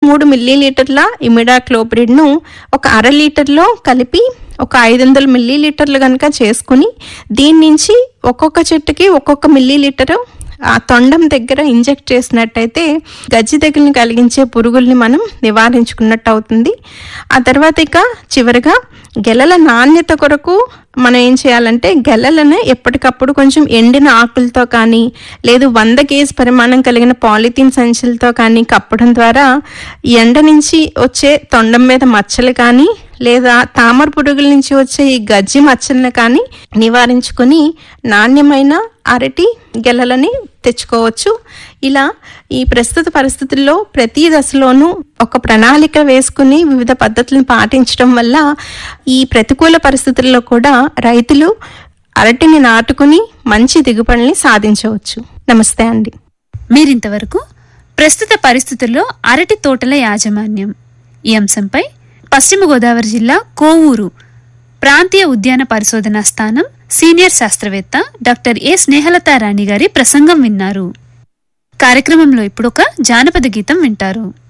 మూడు మిల్లీ లీటర్ల ఇమిడాక్లోప్రిడ్ను ఒక అర లీటర్లో కలిపి ఒక ఐదు వందల మిల్లీ లీటర్లు కనుక చేసుకుని దీని నుంచి ఒక్కొక్క చెట్టుకి ఒక్కొక్క మిల్లీ లీటరు ఆ తొండం దగ్గర ఇంజెక్ట్ చేసినట్టయితే గజ్జి తెగుల్ని కలిగించే పురుగుల్ని మనం నివారించుకున్నట్టు అవుతుంది ఆ తర్వాత ఇక చివరిగా గెలల నాణ్యత కొరకు మనం ఏం చేయాలంటే గెలలను ఎప్పటికప్పుడు కొంచెం ఎండిన ఆకులతో కానీ లేదు వంద కేజీ పరిమాణం కలిగిన పాలిథీన్ సంచులతో కానీ కప్పడం ద్వారా ఎండ నుంచి వచ్చే తొండం మీద మచ్చలు కానీ లేదా తామర పురుగుల నుంచి వచ్చే ఈ గజ్జి మచ్చలను కానీ నివారించుకొని నాణ్యమైన అరటి గెలలని తెచ్చుకోవచ్చు ఇలా ఈ ప్రస్తుత పరిస్థితుల్లో ప్రతి దశలోనూ ఒక ప్రణాళిక వేసుకుని వివిధ పద్ధతులను పాటించడం వల్ల ఈ ప్రతికూల పరిస్థితుల్లో కూడా రైతులు అరటిని నాటుకుని మంచి దిగుబడిని సాధించవచ్చు నమస్తే అండి మీరింతవరకు ప్రస్తుత పరిస్థితుల్లో అరటి తోటల యాజమాన్యం ఈ అంశంపై పశ్చిమ గోదావరి జిల్లా కోవూరు ప్రాంతీయ ఉద్యాన పరిశోధనా స్థానం సీనియర్ శాస్త్రవేత్త డాక్టర్ ఏ స్నేహలతారాణి గారి ప్రసంగం విన్నారు కార్యక్రమంలో ఇప్పుడొక జానపద గీతం వింటారు